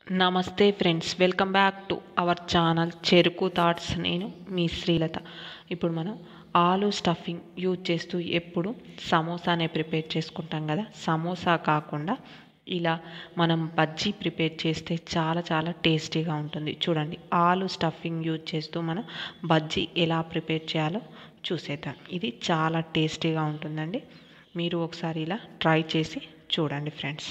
నమస్తే friends welcome back to our channel Cheruku thoughts నేను మీ శ్రీలత ఇప్పుడు మనం ఆలు స్టఫింగ్ యూజ్ చేస్తూ ఎప్పుడు సమోసానే ప్రిపేర్ చేసుకుంటాం కదా సమోసా కాకుండా ఇలా మనం బజ్జీ ప్రిపేర్ చేస్తే చాలా చాలా టేస్టీగా ఉంటుంది చూడండి ఆలు స్టఫింగ్ యూజ్ చేస్తూ మనం బజ్జీ ఎలా ప్రిపేర్ చేయాలో చూసేద్దాం ఇది చాలా టేస్టీగా ఉంటుందండి మీరు ఒకసారి ఇలా ట్రై చేసి చూడండి ఫ్రెండ్స్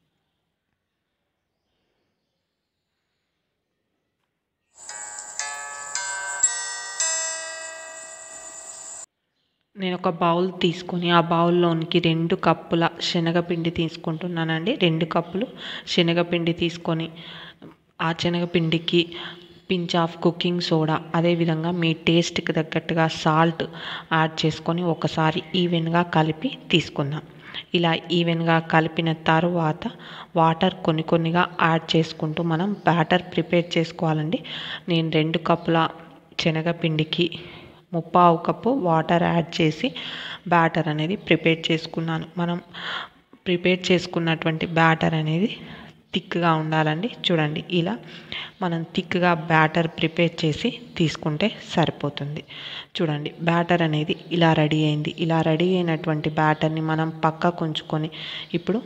నేను ఒక బౌల్ తీసుకొని ఆ బౌల్లోనికి రెండు కప్పుల శనగపిండి తీసుకుంటున్నానండి రెండు కప్పులు శనగపిండి తీసుకొని ఆ శనగపిండికి పించ్ ఆఫ్ కుకింగ్ సోడా అదేవిధంగా మీ టేస్ట్కి తగ్గట్టుగా సాల్ట్ యాడ్ చేసుకొని ఒకసారి ఈవెన్గా కలిపి తీసుకుందాం ఇలా ఈవెన్గా కలిపిన తర్వాత వాటర్ కొన్ని కొన్నిగా యాడ్ చేసుకుంటూ మనం బ్యాటర్ ప్రిపేర్ చేసుకోవాలండి నేను రెండు కప్పుల శనగపిండికి ముప్పావు కప్పు వాటర్ యాడ్ చేసి బ్యాటర్ అనేది ప్రిపేర్ చేసుకున్నాను మనం ప్రిపేర్ చేసుకున్నటువంటి బ్యాటర్ అనేది థిక్గా ఉండాలండి చూడండి ఇలా మనం థిక్గా బ్యాటర్ ప్రిపేర్ చేసి తీసుకుంటే సరిపోతుంది చూడండి బ్యాటర్ అనేది ఇలా రెడీ అయింది ఇలా రెడీ అయినటువంటి బ్యాటర్ని మనం పక్కకు ఉంచుకొని ఇప్పుడు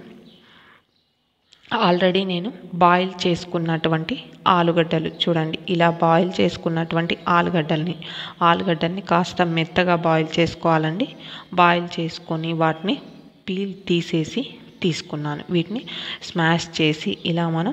ఆల్రెడీ నేను బాయిల్ చేసుకున్నటువంటి ఆలుగడ్డలు చూడండి ఇలా బాయిల్ చేసుకున్నటువంటి ఆలుగడ్డల్ని ఆలుగడ్డల్ని కాస్త మెత్తగా బాయిల్ చేసుకోవాలండి బాయిల్ చేసుకొని వాటిని పీల్ తీసేసి తీసుకున్నాను వీటిని స్మాష్ చేసి ఇలా మనం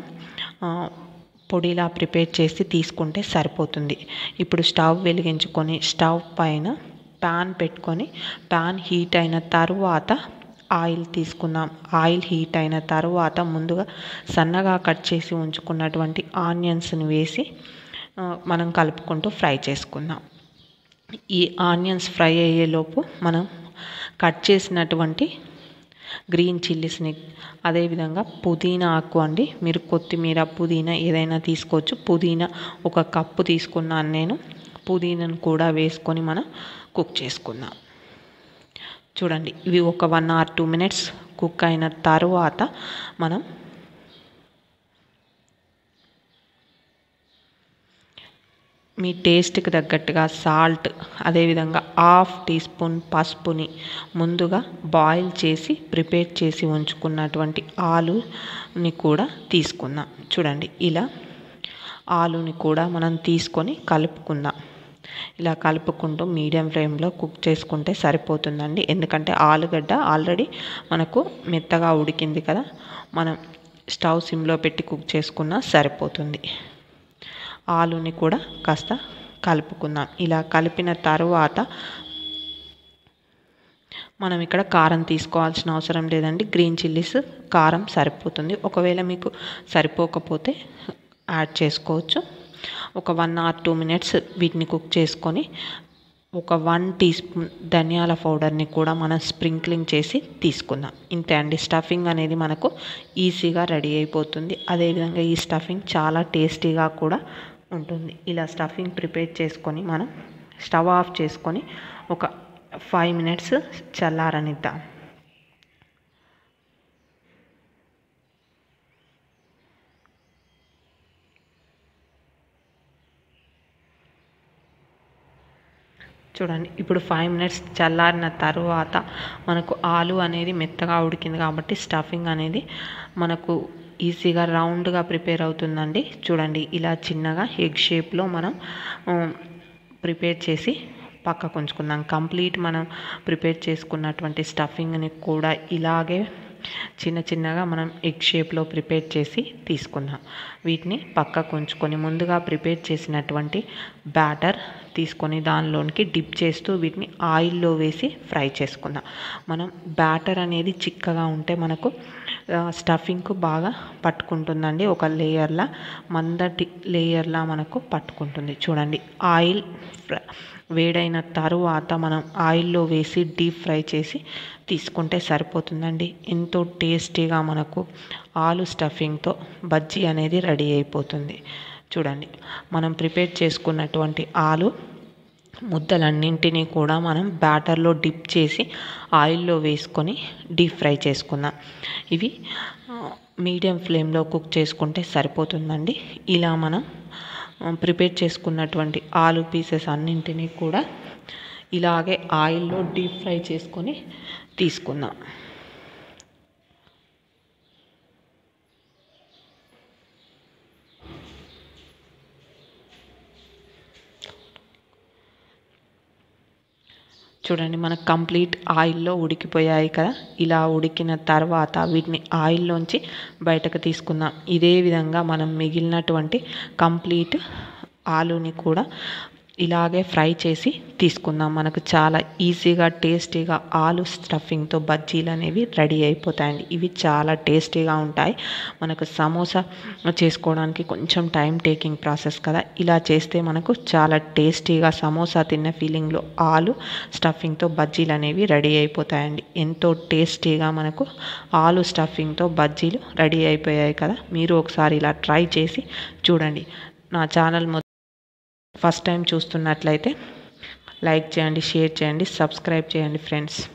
పొడిలా ప్రిపేర్ చేసి తీసుకుంటే సరిపోతుంది ఇప్పుడు స్టవ్ వెలిగించుకొని స్టవ్ పైన ప్యాన్ పెట్టుకొని ప్యాన్ హీట్ అయిన తర్వాత ఆయిల్ తీసుకుందాం ఆయిల్ హీట్ అయిన తర్వాత ముందుగా సన్నగా కట్ చేసి ఉంచుకున్నటువంటి ఆనియన్స్ని వేసి మనం కలుపుకుంటూ ఫ్రై చేసుకుందాం ఈ ఆనియన్స్ ఫ్రై అయ్యేలోపు మనం కట్ చేసినటువంటి గ్రీన్ చిల్లీస్ని అదేవిధంగా పుదీనా ఆకు అండి మీరు కొత్తిమీర పుదీనా ఏదైనా తీసుకోవచ్చు పుదీనా ఒక కప్పు తీసుకున్నాను నేను పుదీనాను కూడా వేసుకొని మనం కుక్ చేసుకుందాం చూడండి ఇవి ఒక one or two minutes cook అయిన తర్వాత మనం మీ టేస్ట్కి తగ్గట్టుగా సాల్ట్ అదేవిధంగా హాఫ్ టీ స్పూన్ పసుపుని ముందుగా బాయిల్ చేసి ప్రిపేర్ చేసి ఉంచుకున్నటువంటి ఆలుని కూడా తీసుకుందాం చూడండి ఇలా ఆలుని కూడా మనం తీసుకొని కలుపుకుందాం ఇలా కలుపుకుంటూ మీడియం ఫ్లేమ్లో కుక్ చేసుకుంటే సరిపోతుందండి ఎందుకంటే ఆలుగడ్డ ఆల్రెడీ మనకు మెత్తగా ఉడికింది కదా మనం స్టవ్ సిమ్లో పెట్టి కుక్ చేసుకున్నా సరిపోతుంది ఆలుని కూడా కాస్త కలుపుకుందాం ఇలా కలిపిన తర్వాత మనం ఇక్కడ కారం తీసుకోవాల్సిన అవసరం లేదండి గ్రీన్ చిల్లీస్ కారం సరిపోతుంది ఒకవేళ మీకు సరిపోకపోతే యాడ్ చేసుకోవచ్చు ఒక వన్ ఆర్ టూ మినిట్స్ వీటిని కుక్ చేసుకొని ఒక వన్ టీ స్పూన్ ధనియాల పౌడర్ని కూడా మనం స్ప్రింక్లింగ్ చేసి తీసుకుందాం ఇంతే అండి స్టఫింగ్ అనేది మనకు ఈజీగా రెడీ అయిపోతుంది అదేవిధంగా ఈ స్టఫింగ్ చాలా టేస్టీగా కూడా ఉంటుంది ఇలా స్టఫింగ్ ప్రిపేర్ చేసుకొని మనం స్టవ్ ఆఫ్ చేసుకొని ఒక ఫైవ్ మినిట్స్ చల్లారనిద్దాం చూడండి ఇప్పుడు ఫైవ్ మినిట్స్ చల్లారిన తర్వాత మనకు ఆలు అనేది మెత్తగా ఉడికింది కాబట్టి స్టఫింగ్ అనేది మనకు ఈజీగా రౌండ్గా ప్రిపేర్ అవుతుందండి చూడండి ఇలా చిన్నగా ఎగ్ షేప్లో మనం ప్రిపేర్ చేసి పక్కకు ఉంచుకుందాం కంప్లీట్ మనం ప్రిపేర్ చేసుకున్నటువంటి స్టఫింగ్ని కూడా ఇలాగే చిన్న చిన్నగా మనం ఎగ్ షేప్లో ప్రిపేర్ చేసి తీసుకుందాం వీటిని పక్కకు ఉంచుకొని ముందుగా ప్రిపేర్ చేసినటువంటి బ్యాటర్ తీసుకొని దానిలోనికి డిప్ చేస్తూ వీటిని ఆయిల్లో వేసి ఫ్రై చేసుకుందాం మనం బ్యాటర్ అనేది చిక్కగా ఉంటే మనకు స్టఫింగ్కు బాగా పట్టుకుంటుందండి ఒక లేయర్లా మందటి లేయర్లా మనకు పట్టుకుంటుంది చూడండి ఆయిల్ వేడైన తరువాత మనం ఆయిల్లో వేసి డీప్ ఫ్రై చేసి తీసుకుంటే సరిపోతుందండి ఎంతో టేస్టీగా మనకు ఆలు స్టఫింగ్తో బజ్జీ అనేది రెడీ అయిపోతుంది చూడండి మనం ప్రిపేర్ చేసుకున్నటువంటి ఆలు ముద్దలన్నింటినీ కూడా మనం బ్యాటర్లో డిప్ చేసి ఆయిల్లో వేసుకొని డీప్ ఫ్రై చేసుకుందాం ఇవి మీడియం ఫ్లేమ్లో కుక్ చేసుకుంటే సరిపోతుందండి ఇలా మనం ప్రిపేర్ చేసుకున్నటువంటి ఆలు పీసెస్ అన్నింటినీ కూడా ఇలాగే ఆయిల్లో డీప్ ఫ్రై చేసుకొని తీసుకుందాం చూడండి మనకు కంప్లీట్ ఆయిల్లో ఉడికిపోయాయి కదా ఇలా ఉడికిన తర్వాత వీటిని ఆయిల్లోంచి బయటకు తీసుకుందాం ఇదే విధంగా మనం మిగిలినటువంటి కంప్లీట్ ఆలుని కూడా ఇలాగే ఫ్రై చేసి తీసుకుందాం మనకు చాలా ఈజీగా టేస్టీగా ఆలు స్టఫింగ్తో బజ్జీలు అనేవి రెడీ అయిపోతాయండి ఇవి చాలా టేస్టీగా ఉంటాయి మనకు సమోసా చేసుకోవడానికి కొంచెం టైం టేకింగ్ ప్రాసెస్ కదా ఇలా చేస్తే మనకు చాలా టేస్టీగా సమోసా తిన్న ఫీలింగ్లో ఆలు స్టఫింగ్తో బజ్జీలు అనేవి రెడీ అయిపోతాయండి ఎంతో టేస్టీగా మనకు ఆలు స్టఫింగ్తో బజ్జీలు రెడీ అయిపోయాయి కదా మీరు ఒకసారి ఇలా ట్రై చేసి చూడండి నా ఛానల్ ఫస్ట్ టైం చూస్తున్నట్లయితే లైక్ చేయండి షేర్ చేయండి సబ్స్క్రైబ్ చేయండి ఫ్రెండ్స్